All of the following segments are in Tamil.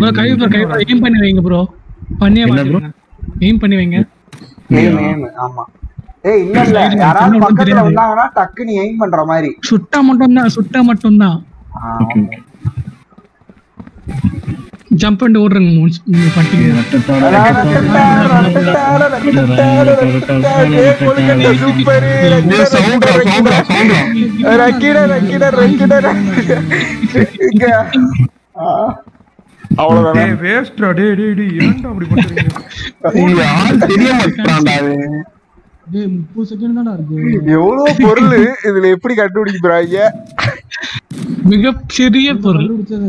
ப்ரோ கை ப்ரோ கை ப்ரோ எய்ம் பண்ணி வைங்க ப்ரோ பண்ணியே என்ன bro? எய்ம் பண்ணி வைங்க Aim, aim. ஆமா ஏய் இல்ல இல்ல Side ல யாராவது சின்னவனுக்கு பக்கத்துல தெரியாது. வந்தாங்கன்னா டக்குன்னு எய்ம் பண்ற மாதிரி சுட்டா மட்டும் தான் சுட்டா மட்டும் தான் ஆ, ஓகே ஓகே ஜம்ப் பண்ணி ஓடுறங்க நீங்க பண்ணிட்டீங்க ரத்தத்தோட அவ்வளவுதான் டேய் வேஸ்ட்ரா டேய் டேய் டேய் ஏன்டா அப்படி பண்றீங்க உங்க ஆள் தெரிய மாட்டான்டா டேய் 30 செகண்ட் தான்டா இருக்கு எவ்வளவு பொருள் இதுல எப்படி கண்டுபிடிக்க போறாங்க மிக சிறிய பொருள்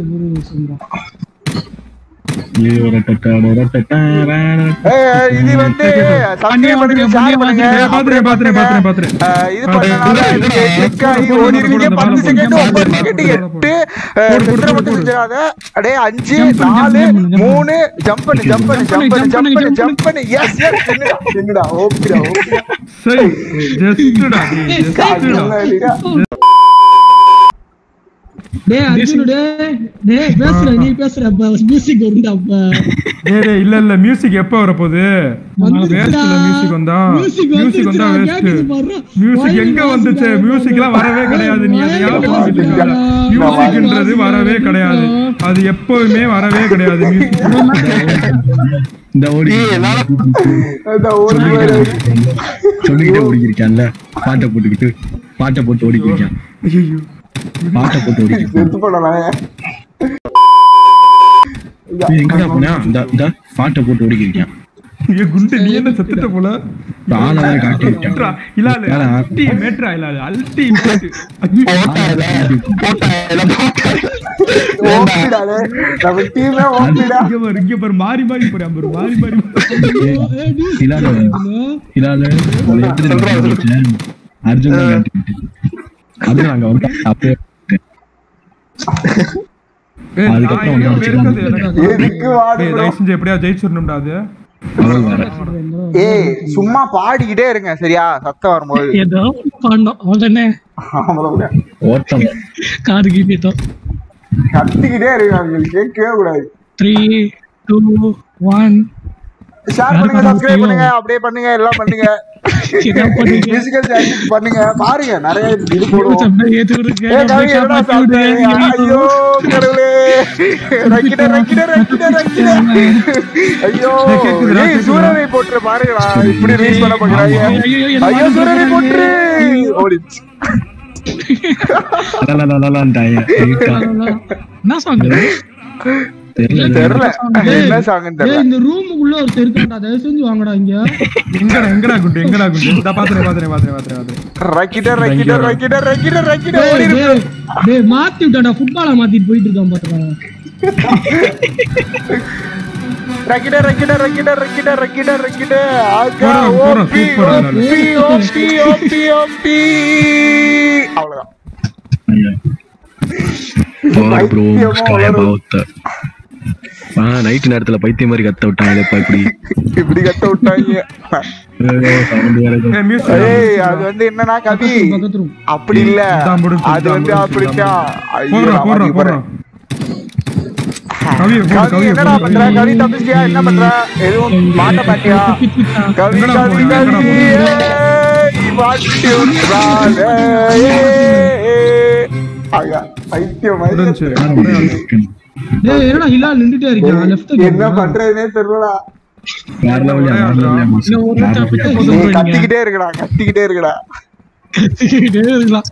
ஐயோ ரத்தத்தோட ரத்தத்தோட ஏய், இது வந்து சப்ஸ்கிரைப் பண்ணுங்க ஷேர் பண்ணுங்க பாத்துறேன் பாத்துறேன் பாத்துறேன் பாத்துறேன் அஹ், இது பண்ணனால இதுக்கு click ஆகி ஓடி இருக்கீங்க பத்து செகண்ட் ஒன்பது செகண்ட் எட்டு அஹ், சித்திரை மட்டும் செஞ்சிடாத அடே அஞ்சு நாலு மூணு ஜம்ப் பண்ணு ஜம்ப் பண்ணு ஜம்ப் பண்ணு ஜம்ப் பண்ணு ஜம்ப் பண்ணு எஸ் எஸ் என்னடா ஓகேடா ஓகேடா சரி ஜஸ்ட்டா டேய் ஜஸ்ட்டா டேய் அர்ஜுன் டேய் டேய் பேசுற நீ பேசுற அப்ப மியூசிக் வரும்டா அப்ப டேய் டேய் இல்ல இல்ல மியூசிக் எப்ப வர போகுது வந்துச்சுடா. வேஸ்ட்ல மியூசிக் வந்தா Music மியூசிக் வந்தா வந்துச்சுடா, வேஸ்ட் கேக்குது பாருடா. மியூசிக் வாயில எங்க வாசிடா, வந்துச்சு மியூசிக்லாம் வரவே கிடையாது நீ அதை வாயில ஞாபகம் வாசிடா. மியூசிக்ன்றது வரவே கிடையாது அது எப்பவுமே வரவே கிடையாது மியூசிக் இந்த ஓடி அந்த ஓடி வர சொல்லிக்கிட்டே ஓடிக்கிருக்கான்ல பாட்டை போட்டுக்கிட்டு பாட்டை போட்டு ஓடிக்கிருக்கான் ஐயோ பாட்டை போட்டு ஓடிக்கிட்டு செத்து பண்ணலாம் நீ எங்கடா போனா இந்த இந்த பாட்டை போட்டு ஓடிக்கிருக்கான் ஐயோ குண்டு நீ என்ன செத்துட்ட போல ஆளை வேற காட்டி விட்டான் மேட்ரா இலால ஏடா? அல்டி மேட்ரா இலால அல்டி மேட் ஓப்பிடா நம்ம டீமே ஓப்பிடா இங்க பாரு இங்க பாரு மாறி மாறி போறான் பாரு மாறி மாறி இலால இலால உன்னை எப்படி தெரியுமா கண்டுபிடிச்சேன்? அர்ஜுன் தான் காட்டி விட்டேன். அது நாங்க வந்து அப்படியே ஏய், அதுக்கப்புறம் நான் வந்து எங்கேயோ வெறுக்குது எனக்கு. எதுக்கு வாடு ஏய், தயவு செஞ்சு எப்படியா ஜெயிச்சிடணும்டா அது அவள் வேற ஏய் சும்மா பாடிக்கிட்டே இருங்க சரியா சத்தம் வரும்போது ஏதோ பண்ணோம் அவ்வளோதானே அவ்வளவுதான். ஓட்டம் காது கீப்பிட்டோம் கத்திக்கிட்டே இருங்க உங்களுக்கு கேட்கவே கூடாது த்ரீ டூ ஒன் ஷேர் பண்ணுங்க சப்ஸ்கிரைப் பண்ணுங்க அப்படியே பண்ணுங்க எல்லாம் பண்ணுங்க என்ன பண்ணுங்க பிசிக்கல் சேலஞ்ச் பண்ணுங்க பாருங்க நிறைய இது போடுவோம் சப்ளை ஏத்து விடுங்க ஏய் கவி என்னடா சாப்பிட்டேன் ஐயோ கடவுளே ரக்கிட ரக்கிட ரக்கிட ரக்கிட ஐயோ கேக்குதுடா, ஏய் கேக்குதுடா. சூரனை போட்டு பாருங்கடா இப்படி ரீல்ஸ் பண்ண பாக்குறாங்க ஐயோ சூரனை போட்டு ஓடிச்சு லலலலலன்ட்டாங்க. இருக்கா? என்ன சாங் தெரியல தெரியல என்ன சாங்னு டேய் தெரியல இந்த ரூமுக்குள்ள ஒரு இருக்கான்டா தயவு செஞ்சு வாங்கடா இங்க எங்கடா எங்கடா குண்டு எங்கடா குண்டு இந்த பாத்துறேன் பாத்துறேன் பாத்துறேன் பாத்துறேன் பாத்துறேன் ரக்கிட ரக்கிட ரக்கிட ரக்கிட ரக்கிட டேய் ஓடி டேய் டேய் மாத்தி விட்டாடா ஃபுட்பால மாத்திட்டு போயிட்டு இருக்கான் பாத்துடா ரக்கிட ரக்கிட ரக்கிட ரக்கிட ரக்கிட ரக்கிட ஆகா போறோம், போறோம், ஓபி சூப்பரா ஓபி ஓபி ஓபி ஓபி அவ்வளவுதான் ஐயா. போடு bro, பைத்தியமா ஸ்கை வளரும். அபவுட். ஆ நைட் நேரத்துல பைத்தியம் மாதிரி கத்த விட்டாங்களேப்பா இப்படி இப்படி கத்த விட்டாங்க சவுண்ட் வேற ஏதோ. ஏய் மியூசிக் ஏய் அது வந்து என்னன்னா கவி பக்கத்து ரூம் அப்படி இல்ல இதான் முடிஞ்சு, அது இதான் வந்து முடிஞ்சு, அப்படித்தான் ஐயோ, போடுறா நான் போடுறா மாத்தி போடுறா போறேன். கவி போடு கவி கவி என்னடா போடு. பண்ற கவி தப்பிச்சியா என்ன பண்ற எதுவும் மாட்ட பாட்டியா கவி எங்கடா கவி போற, கவி எங்கடா ஏய், மாட்டி விட்டுறாதே, ஏய். ஆகா, பைத்தியம் மாதிரி. முடிஞ்சு டேய் என்னடா ஹிலால் நின்னுட்டே இருக்கான் லெஃப்ட் என்ன பண்றதுனே தெரியலடா வேற level யா, வேற level யா, மாசம். ஒரு வேற topic level யா. போதும். ஏய், கத்திக்கிட்டே இருக்கடா கத்திக்கிட்டே இருக்கடா இருக்கலாம்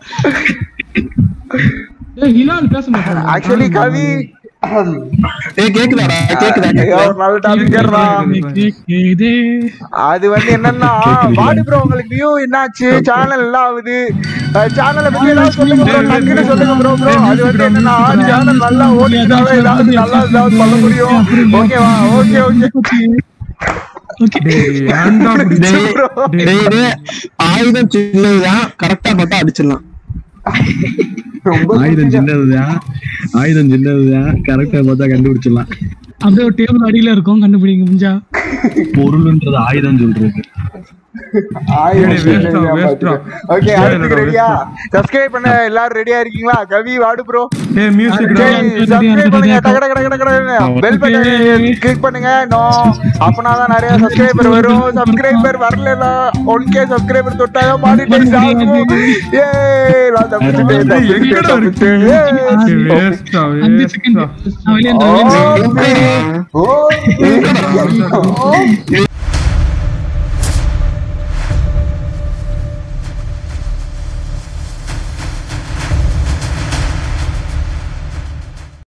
டேய் ஹிலால் பேச மாட்டான் ஆக்சுவலி கவி ஏய், கேக்குதாடா கேக்குதா ஐயோ, ஒரு நல்ல டாபிக் ஏறா இதே அது வந்து என்னன்னா வாடு ப்ரோ உங்களுக்கு வியூ என்னாச்சு சேனல் எல்லாம் ஆகுது சேனலை பத்தி ஏதாவது சொல்லுங்க ப்ரோ டக்குன்னு சொல்லுங்க ப்ரோ ப்ரோ அது வந்து என்னன்னா சேனல் நல்லா ஓடினாவே ஏதாவது நல்லா ஏதாவது பண்ண முடியும் ஓகேவா ஓகே ஓகே டேய் ஏன்டா இப்படி ப்ரோ டேய், டேய், ஆயுதம் சின்னதுதான் கரெக்டா பார்த்தா அடிச்சிடலாம் ரொம்ப ஆயுதம் சின்னதுதான் ஆயுதம் சின்னதுதான் கரெக்டா பார்த்தா கண்டுபிடிச்சிடலாம் அப்படியே ஒரு டேபிள் அடியில இருக்கும் கண்டுபிடிங்க முடிஞ்சா பொருள்ன்றது ஆயுதம் சொல்றது ஆயிரம் waste ஆ, சரியா waste ஆ. பாத்துக்க. ஓகே ஏன் அடுத்து என்னடா ரெடியா சப்ஸ்கிரைப் பண்ண எல்லாரும் ரெடியா இருக்கீங்களா கவி வாடு ப்ரோ ஏ மியூசிக் சரி சப்ஸ்கிரைப் பண்ணுங்க டக டக டக டக டக பெல் பட்டன் கிளிக் பண்ணுங்க நோ அப்பனா தான் நிறைய சப்ஸ்கிரைபர் வரும் சப்ஸ்கிரைபர் வரலனா 1k சப்ஸ்கிரைபர் தொட்டாக மானிடைஸ் ஆகும் ஏ நான் தப்பிச்சிட்டேன் தப்பிச்சிட்டேன் எங்கடா இருக்கு? தப்பிச்சிட்டேன் ஏய். வேஸ்டா அஞ்சு செகண்ட் வேஸ்டா நான் வெளியே ஓ, இருந்தேன் ஓ, ஓ, ஓ,